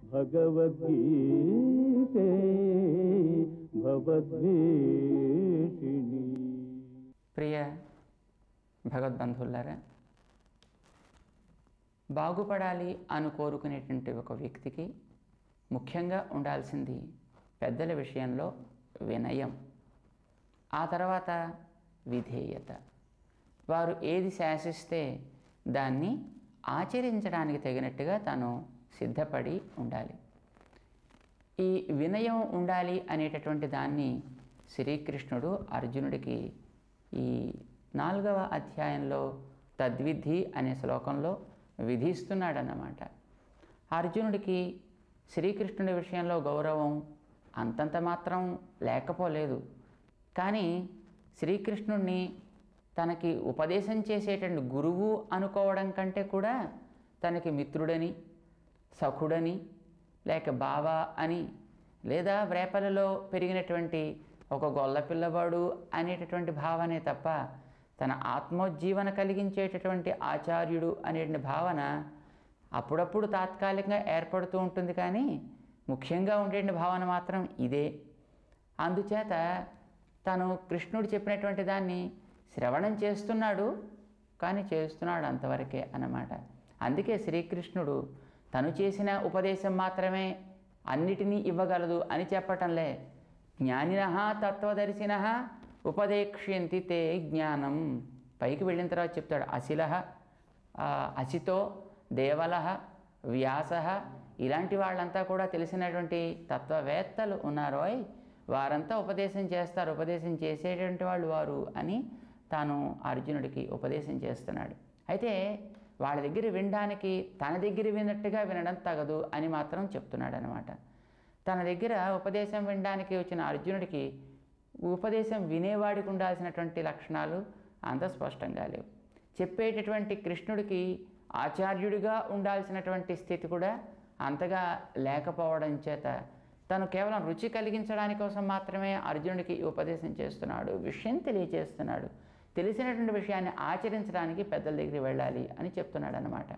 భగవద్గీతే భవద్వేషిణి ప్రియ భగవద్బంధువులారా బాగుపడాలి అని కోరుకునేటువంటి ఒక వ్యక్తికి ముఖ్యంగా ఉండాల్సింది పెద్దల విషయంలో వినయం ఆ తర్వాత విధేయత వారు ఏది శాసిస్తే దాన్ని ఆచరించడానికి తగినట్టుగా తను సిద్ధపడి ఉండాలి ఈ వినయం ఉండాలి అనేటటువంటి దాన్ని శ్రీకృష్ణుడు అర్జునుడికి ఈ నాలుగవ అధ్యాయంలో తద్విధి అనే శ్లోకంలో విధిస్తున్నాడన్నమాట అర్జునుడికి శ్రీకృష్ణుడి విషయంలో గౌరవం అంతంత మాత్రం లేకపోలేదు కానీ శ్రీకృష్ణుడిని తనకి ఉపదేశం చేసేటువంటి గురువు అనుకోవడం కంటే కూడా తనకి మిత్రుడని సఖుడని లేక బావ అని లేదా వ్రేపలలో పెరిగినటువంటి ఒక గొల్ల పిల్లవాడు అనేటటువంటి భావనే తప్ప తన ఆత్మోజ్జీవన కలిగించేటటువంటి ఆచార్యుడు అనేటువంటి భావన అప్పుడప్పుడు తాత్కాలికంగా ఏర్పడుతూ ఉంటుంది కానీ ముఖ్యంగా ఉండే భావన మాత్రం ఇదే అందుచేత తను కృష్ణుడు చెప్పినటువంటి దాన్ని శ్రవణం చేస్తున్నాడు కానీ చేస్తున్నాడు అంతవరకే అన్నమాట అందుకే శ్రీకృష్ణుడు తను చేసిన ఉపదేశం మాత్రమే అన్నిటినీ ఇవ్వగలదు అని చెప్పటంలే జ్ఞానిన తత్వదర్శిన ఉపదేక్ష్యంతి తే జ్ఞానం పైకి వెళ్ళిన తర్వాత చెప్తాడు అశిల అసితో దేవల వ్యాస ఇలాంటి వాళ్ళంతా కూడా తెలిసినటువంటి తత్వవేత్తలు ఉన్నారోయ్ వారంతా ఉపదేశం చేస్తారు ఉపదేశం చేసేటువంటి వాళ్ళు వారు అని తాను అర్జునుడికి ఉపదేశం చేస్తున్నాడు అయితే వాళ్ళ దగ్గర వినడానికి తన దగ్గర విన్నట్టుగా వినడం తగదు అని మాత్రం చెప్తున్నాడు అనమాట తన దగ్గర ఉపదేశం వినడానికి వచ్చిన అర్జునుడికి ఉపదేశం వినేవాడికి ఉండాల్సినటువంటి లక్షణాలు అంత స్పష్టంగా లేవు చెప్పేటటువంటి కృష్ణుడికి ఆచార్యుడిగా ఉండాల్సినటువంటి స్థితి కూడా అంతగా లేకపోవడం చేత తను కేవలం రుచి కలిగించడానికి కోసం మాత్రమే అర్జునుడికి ఈ ఉపదేశం చేస్తున్నాడు విషయం తెలియచేస్తున్నాడు తెలిసినటువంటి విషయాన్ని ఆచరించడానికి పెద్దల దగ్గరికి వెళ్ళాలి అని చెప్తున్నాడు అన్నమాట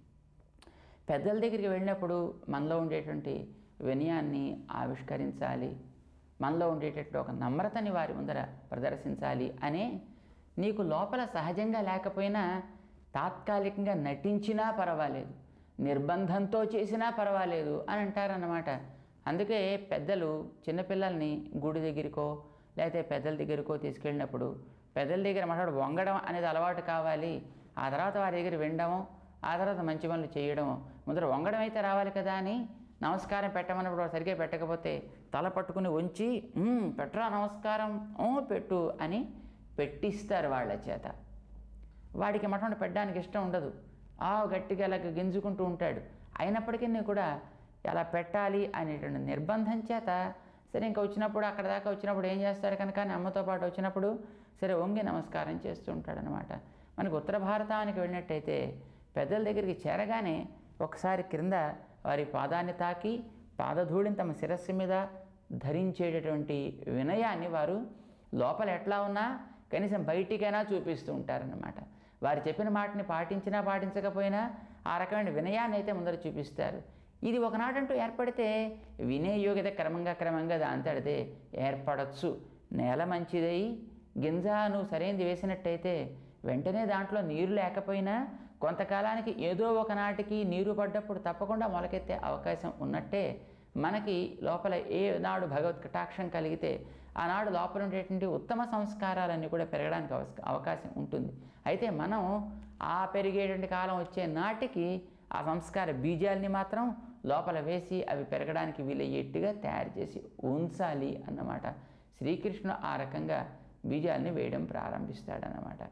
పెద్దల దగ్గరికి వెళ్ళినప్పుడు మనలో ఉండేటువంటి వినయాన్ని ఆవిష్కరించాలి మనలో ఉండేటటువంటి ఒక నమ్రతని వారి ముందర ప్రదర్శించాలి అనే నీకు లోపల సహజంగా లేకపోయినా తాత్కాలికంగా నటించినా పర్వాలేదు నిర్బంధంతో చేసినా పర్వాలేదు అని అంటారన్నమాట అందుకే పెద్దలు చిన్నపిల్లల్ని గుడి దగ్గరికో లేకపోతే పెద్దల దగ్గరికో తీసుకెళ్ళినప్పుడు పెద్దల దగ్గర మాట్లాడు వంగడం అనేది అలవాటు కావాలి ఆ తర్వాత వారి దగ్గర వినడము ఆ తర్వాత మంచి పనులు చేయడము ముందర వంగడం అయితే రావాలి కదా అని నమస్కారం పెట్టమన్నప్పుడు వాడు సరిగ్గా పెట్టకపోతే తల పట్టుకుని ఉంచి "ఉమ్, పెట్టరా నమస్కారం ఊ, పెట్టు అని పెట్టిస్తారు వాళ్ళ చేత వాడికి మటన్ పెట్టడానికి ఇష్టం ఉండదు ఆ గట్టిగా అలా గింజుకుంటూ ఉంటాడు అయినప్పటికీ కూడా ఎలా పెట్టాలి అనేటువంటి నిర్బంధం చేత సరే ఇంకా వచ్చినప్పుడు అక్కడ దాకా వచ్చినప్పుడు ఏం చేస్తాడు కనుక అని అమ్మతో పాటు వచ్చినప్పుడు సరే వంగి నమస్కారం చేస్తూ ఉంటాడు అనమాట మనకు ఉత్తర భారతానికి వెళ్ళినట్టయితే పెద్దల దగ్గరికి చేరగానే ఒకసారి క్రింద వారి పాదాన్ని తాకి పాదధూళిని తమ శిరస్సు మీద ధరించేటటువంటి వినయాన్ని వారు లోపల ఎట్లా ఉన్నా కనీసం బయటికైనా చూపిస్తూ ఉంటారన్నమాట వారు చెప్పిన మాటని పాటించినా పాటించకపోయినా ఆ రకమైన వినయాన్ని అయితే ముందర చూపిస్తారు ఇది ఒకనాటంటూ ఏర్పడితే వినే యోగ్యత క్రమంగా క్రమంగా దాంతడితే ఏర్పడచ్చు నేల మంచిదై గింజ నువ్వు సరైనది వేసినట్టయితే వెంటనే దాంట్లో నీరు లేకపోయినా కొంతకాలానికి ఏదో ఒకనాటికి నీరు పడ్డప్పుడు తప్పకుండా మొలకెత్తే అవకాశం ఉన్నట్టే మనకి లోపల ఏ నాడు భగవత్ కటాక్షం కలిగితే ఆనాడు లోపల ఉండేటువంటి ఉత్తమ సంస్కారాలన్నీ కూడా పెరగడానికి అవస్- అవకాశం ఉంటుంది అయితే మనం ఆ పెరిగేటువంటి కాలం వచ్చే నాటికి ఆ సంస్కార బీజాల్ని మాత్రం లోపల వేసి అవి పెరగడానికి వీలయ్యేట్టుగా తయారు చేసి ఉంచాలి అన్నమాట శ్రీకృష్ణుడు ఆ రకంగా బీజాల్ని వేయడం ప్రారంభిస్తాడన్నమాట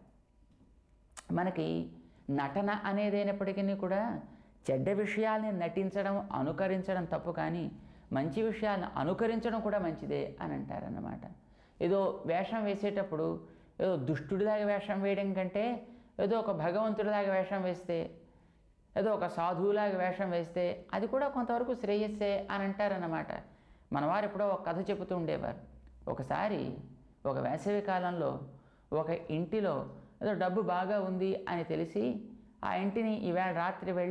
మనకి నటన అనేదైనప్పటికీ కూడా చెడ్డ విషయాల్ని నటించడం అనుకరించడం తప్పు కానీ మంచి విషయాలను అనుకరించడం కూడా మంచిదే అని అంటారన్నమాట ఏదో వేషం వేసేటప్పుడు ఏదో దుష్టుడిలాగా వేషం వేయడం కంటే ఏదో ఒక భగవంతుడిలాగా వేషం వేస్తే ఏదో ఒక సాధువులాగా వేషం వేస్తే అది కూడా కొంతవరకు శ్రేయస్సే అని అంటారన్నమాట మనవారు ఎప్పుడో ఒక కథ చెబుతూ ఉండేవారు ఒకసారి ఒక వేసవి కాలంలో ఒక ఇంటిలో ఏదో డబ్బు బాగా ఉంది అని తెలిసి ఆ ఇంటిని ఈవేళ రాత్రి వెళ్ళి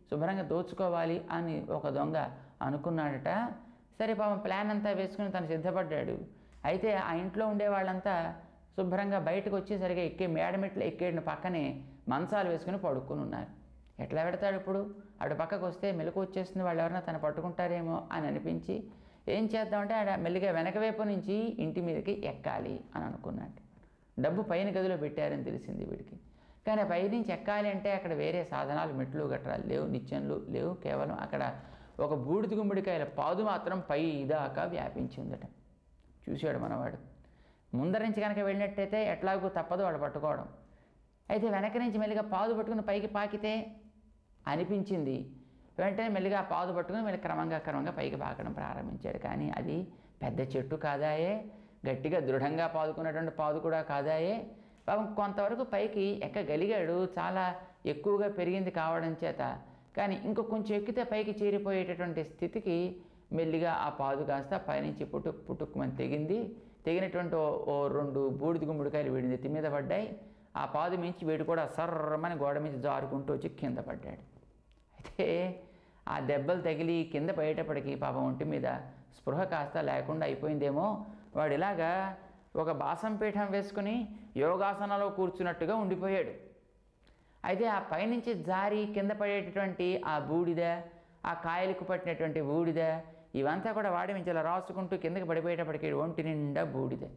శుభ్రంగా దోచుకోవాలి అని ఒక దొంగ అనుకున్నాడట సరే పాపం ప్లాన్ అంతా వేసుకుని తను సిద్ధపడ్డాడు అయితే ఆ ఇంట్లో ఉండే వాళ్ళంతా శుభ్రంగా బయటకు వచ్చేసరిగా ఎక్కే మేడమెట్లు ఎక్కేడిన పక్కనే మంచాలు వేసుకుని పడుకుని ఉన్నారు ఎట్లా పెడతాడు ఇప్పుడు అటు పక్కకు వస్తే మెలకు వచ్చేస్తుంది వాళ్ళు ఎవరైనా తను పట్టుకుంటారేమో అని అనిపించి ఏం చేద్దామంటే ఆడ మెల్లిగా వెనక వైపు నుంచి ఇంటి మీదకి ఎక్కాలి అని అనుకున్నాడు డబ్బు పైన గదిలో పెట్టారని తెలిసింది వీడికి కానీ ఆ పైనుంచి ఎక్కాలి అంటే అక్కడ వేరే సాధనాలు మెట్లు గట్రా లేవు నిత్యంలు లేవు కేవలం అక్కడ ఒక బూడిద గుమ్మడికాయల పాదు మాత్రం పై దాకా వ్యాపించి ఉందట చూశాడు మనవాడు ముందర నుంచి కనుక వెళ్ళినట్టయితే ఎట్లాగూ తప్పదు వాడు పట్టుకోవడం అయితే వెనక నుంచి మెల్లిగా పాదు పట్టుకుని పైకి పాకితే అనిపించింది వెంటనే మెల్లిగా ఆ పాదు పట్టుకుని మళ్ళీ క్రమంగా క్రమంగా పైకి పాకడం ప్రారంభించాడు కానీ అది పెద్ద చెట్టు కాదాయే గట్టిగా దృఢంగా పాదుకున్నటువంటి పాదు కూడా కాదాయే పాపం కొంతవరకు పైకి ఎక్కగలిగాడు చాలా ఎక్కువగా పెరిగింది కావడం చేత కానీ ఇంకో కొంచెం ఎక్కితే పైకి చేరిపోయేటటువంటి స్థితికి మెల్లిగా ఆ పాదు కాస్త పైనుంచి పుట్టుక్ పుట్టుక్కుమని తెగింది తెగినటువంటి ఓ ఓ రెండు బూడిద గుమ్మడికాయలు వీడి నెత్తి మీద పడ్డాయి ఆ పాదు మించి వీడు కూడా సర్రమని గోడ మీద జారుకుంటూ వచ్చి కింద పడ్డాడు అయితే ఆ దెబ్బలు తగిలి కింద పడేటప్పటికి పాపం ఒంటి మీద స్పృహ కాస్త లేకుండా అయిపోయిందేమో వాడు ఇలాగా ఒక బాసం పీఠం వేసుకుని యోగాసనలో కూర్చున్నట్టుగా ఉండిపోయాడు అయితే ఆ పైనుంచి జారి కింద పడేటటువంటి ఆ బూడిద ఆ కాయలకు పట్టినటువంటి బూడిద ఇవంతా కూడా వాడి నుంచి ఇలా రాసుకుంటూ కిందకి పడిపోయేటప్పటికి ఒంటి నిండా బూడిద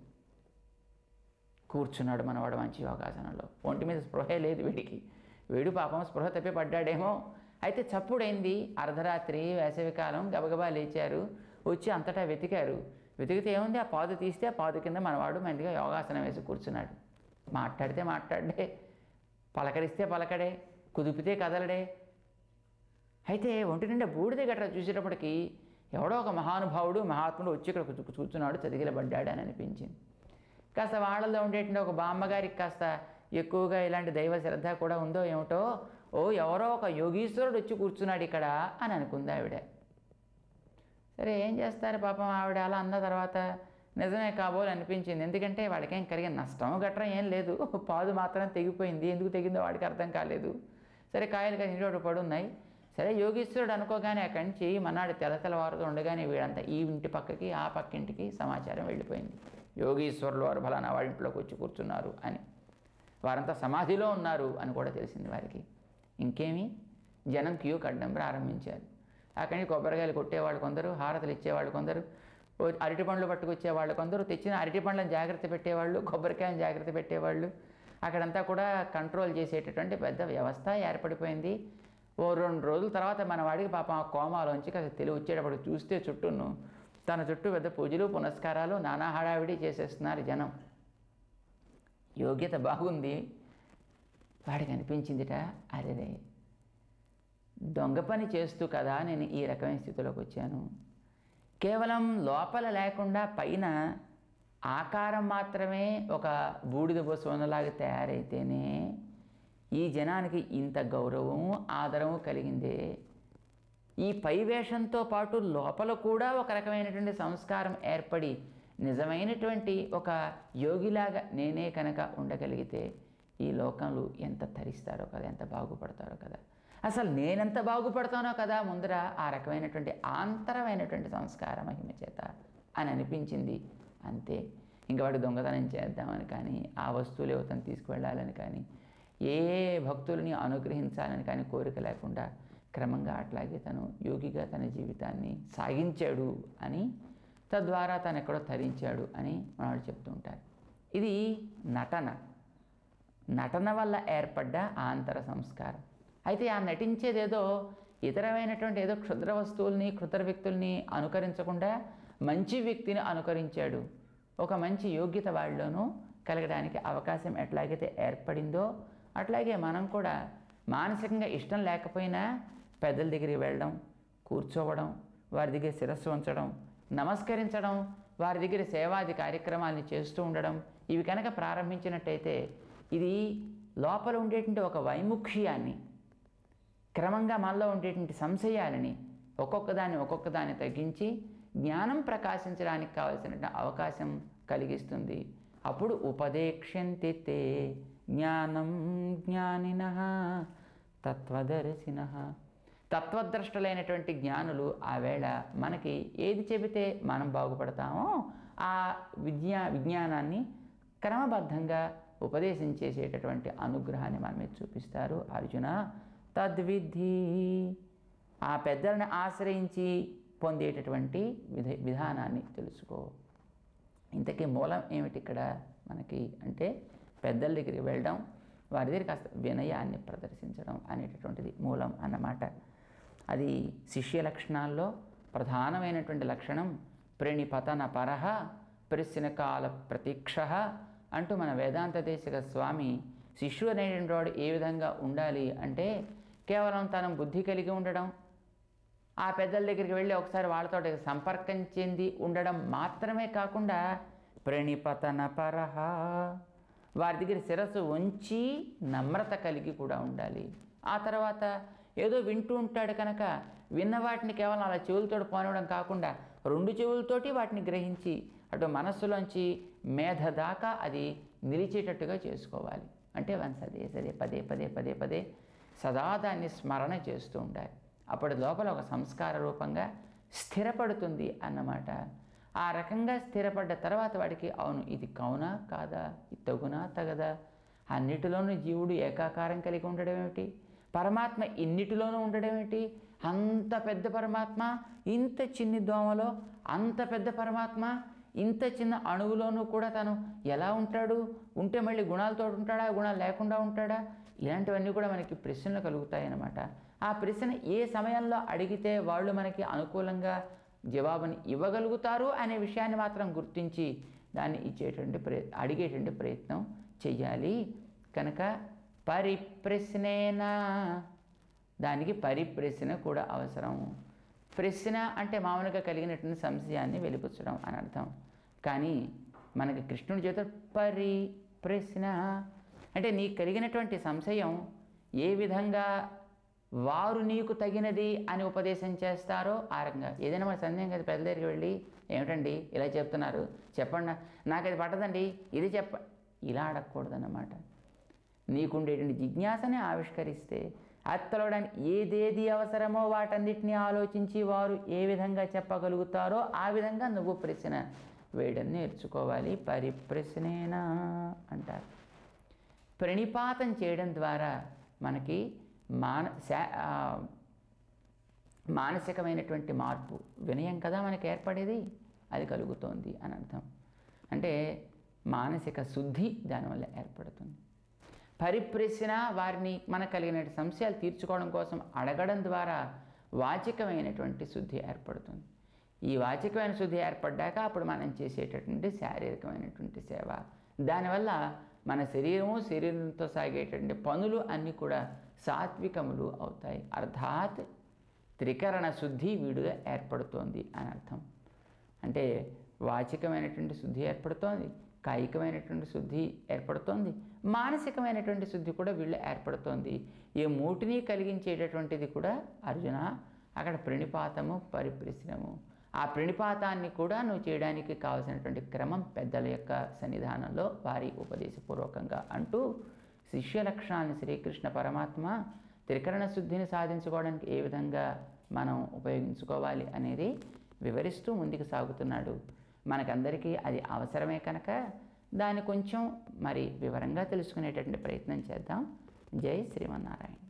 కూర్చున్నాడు మనవాడు మంచి యోగాసనంలో ఒంటి మీద స్పృహే లేదు వీడికి వీడు పాపం స్పృహ తప్పి పడ్డాడేమో అయితే చప్పుడైంది అర్ధరాత్రి వేసవికాలం గబగబా లేచారు వచ్చి అంతటా వెతికారు వెతికితే ఏముంది ఆ పాదు తీస్తే ఆ పాదు కింద మనవాడు మంచిగా యోగాసనం వేసి కూర్చున్నాడు మాట్లాడితే మాట్లాడే పలకరిస్తే పలకడే కుదిపితే కదలడే అయితే ఒంటి నిండా బూడిద గట్రా చూసేటప్పటికి ఎవడో ఒక మహానుభావుడు మహాత్ముడు వచ్చి ఇక్కడ కూర్చు- కూర్చున్నాడు చదిగిలబడ్డాడు అని అనిపించింది కాస్త వాళ్ళల్లో ఉండేటువంటి ఒక బామ్మగారికి కాస్త ఎక్కువగా ఇలాంటి దైవ శ్రద్ధ కూడా ఉందో ఏమిటో ఓ ఎవరో ఒక యోగీశ్వరుడు వచ్చి కూర్చున్నాడు ఇక్కడ అని అనుకుంది ఆవిడ సరే ఏం చేస్తారు పాపం ఆవిడ అలా అన్న తర్వాత నిజమే కాబోలు అనిపించింది ఎందుకంటే వాడికేం కలిగిన నష్టం గట్రా ఏం లేదు పాదు మాత్రం తెగిపోయింది ఎందుకు తెగిందో వాడికి అర్థం కాలేదు సరే కాయలు కాసి ఇంటి పడి ఉన్నాయి సరే యోగీశ్వరుడు అనుకోగానే అక్కడి నుంచి మనాడు తెల్ల తెల్లవారుతూ ఉండగానే వీడంతా ఈ ఇంటి పక్కకి ఆ పక్క ఇంటికి సమాచారం వెళ్ళిపోయింది యోగీశ్వరులు వారు ఫలానా వాడి ఇంట్లోకి వచ్చి కూర్చున్నారు అని వారంతా సమాధిలో ఉన్నారు అని కూడా తెలిసింది వారికి ఇంకేమి జనం క్యూ కట్టడం ప్రారంభించారు అక్కడి నుంచి కొబ్బరికాయలు కొట్టేవాళ్ళు కొందరు హారతలు ఇచ్చేవాళ్ళు కొందరు ఓ అరటి పండ్లు పట్టుకొచ్చే వాళ్ళు కొందరు తెచ్చిన అరటి పండ్లను జాగ్రత్త పెట్టేవాళ్ళు కొబ్బరికాయలను జాగ్రత్త పెట్టేవాళ్ళు అక్కడంతా కూడా కంట్రోల్ చేసేటటువంటి పెద్ద వ్యవస్థ ఏర్పడిపోయింది ఓ రెండు రోజుల తర్వాత మన వాడికి పాపం ఆ కోమాలోంచి కాస్త తెలివి వచ్చేటప్పుడు చూస్తే చుట్టూను తన చుట్టూ పెద్ద పూజలు పునస్కారాలు నానా హడావిడి చేసేస్తున్నారు జనం యోగ్యత బాగుంది వాడికి అనిపించిందిట అరేరే దొంగ పని చేస్తూ కదా నేను ఈ రకమైన స్థితిలోకి వచ్చాను కేవలం లోపల లేకుండా పైన ఆకారం మాత్రమే ఒక బూడిద బొసవనలాగా తయారైతేనే ఈ జనానికి ఇంత గౌరవము ఆదరము కలిగిందే ఈ పై వేషంతో పాటు లోపల కూడా ఒక రకమైనటువంటి సంస్కారం ఏర్పడి నిజమైనటువంటి ఒక యోగిలాగా నేనే కనుక ఉండగలిగితే ఈ లోకంలో ఎంత తరిస్తారో కదా ఎంత బాగుపడతారో కదా అసలు నేనెంత బాగుపడతానో కదా ముందర ఆ రకమైనటువంటి ఆంతరమైనటువంటి సంస్కార మహిమ చేత అని అనిపించింది అంతే ఇంక వాడు దొంగతనం చేద్దామని కానీ ఆ వస్తువులు యువతను తీసుకువెళ్ళాలని కానీ ఏ భక్తులని అనుగ్రహించాలని కానీ కోరిక లేకుండా క్రమంగా అట్లాగే తను యోగిగా తన జీవితాన్ని సాగించాడు అని తద్వారా తను ఎక్కడో తరించాడు అని మనవాడు చెప్తూ ఉంటారు ఇది నటన నటన వల్ల ఏర్పడ్డ ఆంతర సంస్కారం అయితే ఆ నటించేదేదో ఇతరమైనటువంటి ఏదో క్షుద్ర వస్తువుల్ని క్షుద్ర వ్యక్తుల్ని అనుకరించకుండా మంచి వ్యక్తిని అనుకరించాడు ఒక మంచి యోగ్యత వాళ్ళలోనూ కలగడానికి అవకాశం ఎట్లాగైతే ఏర్పడిందో అట్లాగే మనం కూడా మానసికంగా ఇష్టం లేకపోయినా పెద్దల దగ్గరికి వెళ్ళడం కూర్చోవడం వారి దగ్గర శిరస్సు ఉంచడం నమస్కరించడం వారి దగ్గర సేవాది కార్యక్రమాల్ని చేస్తూ ఉండడం ఇవి కనుక ప్రారంభించినట్టయితే ఇది లోపల ఉండేటువంటి ఒక వైముఖ్యాన్ని క్రమంగా మనలో ఉండేటువంటి సంశయాలని ఒక్కొక్క దాన్ని ఒక్కొక్క దాన్ని తగ్గించి జ్ఞానం ప్రకాశించడానికి కావలసిన అవకాశం కలిగిస్తుంది అప్పుడు ఉపదేక్ష్యంతి తే జ్ఞానం జ్ఞానిన తత్వదర్శిన తత్వద్రష్టలైనటువంటి జ్ఞానులు ఆ వేళ మనకి ఏది చెబితే మనం బాగుపడతామో ఆ విజ్ఞా విజ్ఞానాన్ని క్రమబద్ధంగా ఉపదేశించేసేటటువంటి అనుగ్రహాన్ని మన మీద చూపిస్తారు అర్జున తద్విధి ఆ పెద్దలను ఆశ్రయించి పొందేటటువంటి విధ విధానాన్ని తెలుసుకో ఇంతకీ మూలం ఏమిటి ఇక్కడ మనకి అంటే పెద్దల దగ్గరికి వెళ్ళడం వారి దగ్గర కాస్త వినయాన్ని ప్రదర్శించడం అనేటటువంటిది మూలం అన్నమాట అది శిష్య లక్షణాల్లో ప్రధానమైనటువంటి లక్షణం ప్రణిపతన పరహ కాల ప్రతీక్ష అంటూ మన వేదాంత దేశిక స్వామి శిష్యుడు అనేటువంటి వాడు ఏ విధంగా ఉండాలి అంటే కేవలం తన బుద్ధి కలిగి ఉండడం ఆ పెద్దల దగ్గరికి వెళ్ళి ఒకసారి వాళ్ళతో సంపర్కం చెంది ఉండడం మాత్రమే కాకుండా ప్రణిపతన పరహ వారి దగ్గర శిరస్సు ఉంచి నమ్రత కలిగి కూడా ఉండాలి ఆ తర్వాత ఏదో వింటూ ఉంటాడు కనుక విన్న వాటిని కేవలం అలా చెవులతో పోనివ్వడం కాకుండా రెండు చెవులతోటి వాటిని గ్రహించి అటు మనస్సులోంచి మేధ దాకా అది నిలిచేటట్టుగా చేసుకోవాలి అంటే వన్స్ అదే సరే పదే పదే పదే పదే సదా దాన్ని స్మరణ చేస్తూ ఉండాలి అప్పటి లోపల ఒక సంస్కార రూపంగా స్థిరపడుతుంది అన్నమాట ఆ రకంగా స్థిరపడ్డ తర్వాత వాడికి అవును ఇది కౌనా కాదా ఇది తగునా తగదా అన్నిటిలోనూ జీవుడు ఏకాకారం కలిగి ఉండడం ఏమిటి పరమాత్మ ఇన్నిటిలోనూ ఉండడం ఏమిటి అంత పెద్ద పరమాత్మ ఇంత చిన్ని దోమలో అంత పెద్ద పరమాత్మ ఇంత చిన్న అణువులోనూ కూడా తను ఎలా ఉంటాడు ఉంటే మళ్ళీ గుణాలతో ఉంటాడా గుణాలు లేకుండా ఉంటాడా ఇలాంటివన్నీ కూడా మనకి ప్రశ్నలు కలుగుతాయి అన్నమాట ఆ ప్రశ్న ఏ సమయంలో అడిగితే వాళ్ళు మనకి అనుకూలంగా జవాబుని ఇవ్వగలుగుతారు అనే విషయాన్ని మాత్రం గుర్తించి దాన్ని ఇచ్చేటువంటి ప్రయ అడిగేటువంటి ప్రయత్నం చెయ్యాలి కనుక పరిప్రశ్నేన దానికి పరిప్రశ్న కూడా అవసరం ప్రశ్న అంటే మామూలుగా కలిగినటువంటి సంశయాన్ని వెలిపుచ్చడం అని అర్థం కానీ మనకి కృష్ణుడి చేత పరి ప్రశ్న అంటే నీకు కలిగినటువంటి సంశయం ఏ విధంగా వారు నీకు తగినది అని ఉపదేశం చేస్తారో ఆ రకంగా ఏదైనా మన సందేహం కదా పెద్ద దగ్గరికి వెళ్ళి ఏమిటండి ఇలా చెప్తున్నారు చెప్పండి నాకు అది పట్టదండి ఇది చెప్ప ఇలా అడగకూడదన్నమాట నీకుండేటువంటి జిజ్ఞాసని ఆవిష్కరిస్తే అత్తలవడానికి ఏదేది అవసరమో వాటన్నిటిని ఆలోచించి వారు ఏ విధంగా చెప్పగలుగుతారో ఆ విధంగా నువ్వు ప్రశ్న వేయడం నేర్చుకోవాలి పరిప్రశ్నేనా అంటారు ప్రణిపాతం చేయడం ద్వారా మనకి మాన శా- ఆ, మానసికమైనటువంటి మార్పు వినయం కదా మనకి ఏర్పడేది అది కలుగుతోంది అని అర్థం అంటే మానసిక శుద్ధి దానివల్ల ఏర్పడుతుంది పరిప్రశ్న వారిని మనకు కలిగిన సంశయాలు తీర్చుకోవడం కోసం అడగడం ద్వారా వాచికమైనటువంటి శుద్ధి ఏర్పడుతుంది ఈ వాచికమైన శుద్ధి ఏర్పడ్డాక అప్పుడు మనం చేసేటటువంటి శారీరకమైనటువంటి సేవ దానివల్ల మన శరీరము శరీరంతో సాగేటటువంటి పనులు అన్నీ కూడా సాత్వికములు అవుతాయి అర్థాత్ త్రికరణ శుద్ధి వీడుగా ఏర్పడుతోంది అని అర్థం అంటే వాచికమైనటువంటి శుద్ధి ఏర్పడుతోంది కాయికమైనటువంటి శుద్ధి ఏర్పడుతోంది మానసికమైనటువంటి శుద్ధి కూడా వీళ్ళు ఏర్పడుతోంది ఈ మూటిని కలిగించేటటువంటిది కూడా అర్జున అక్కడ ప్రణిపాతము పరిప్రశ్నము ఆ ప్రణిపాతాన్ని కూడా నువ్వు చేయడానికి కావలసినటువంటి క్రమం పెద్దల యొక్క సన్నిధానంలో వారి ఉపదేశపూర్వకంగా అంటూ శిష్య లక్షణాలను శ్రీకృష్ణ పరమాత్మ త్రికరణ శుద్ధిని సాధించుకోవడానికి ఏ విధంగా మనం ఉపయోగించుకోవాలి అనేది వివరిస్తూ ముందుకు సాగుతున్నాడు మనకందరికీ అది అవసరమే కనుక దాన్ని కొంచెం మరి వివరంగా తెలుసుకునేటటువంటి ప్రయత్నం చేద్దాం జై శ్రీమన్నారాయణ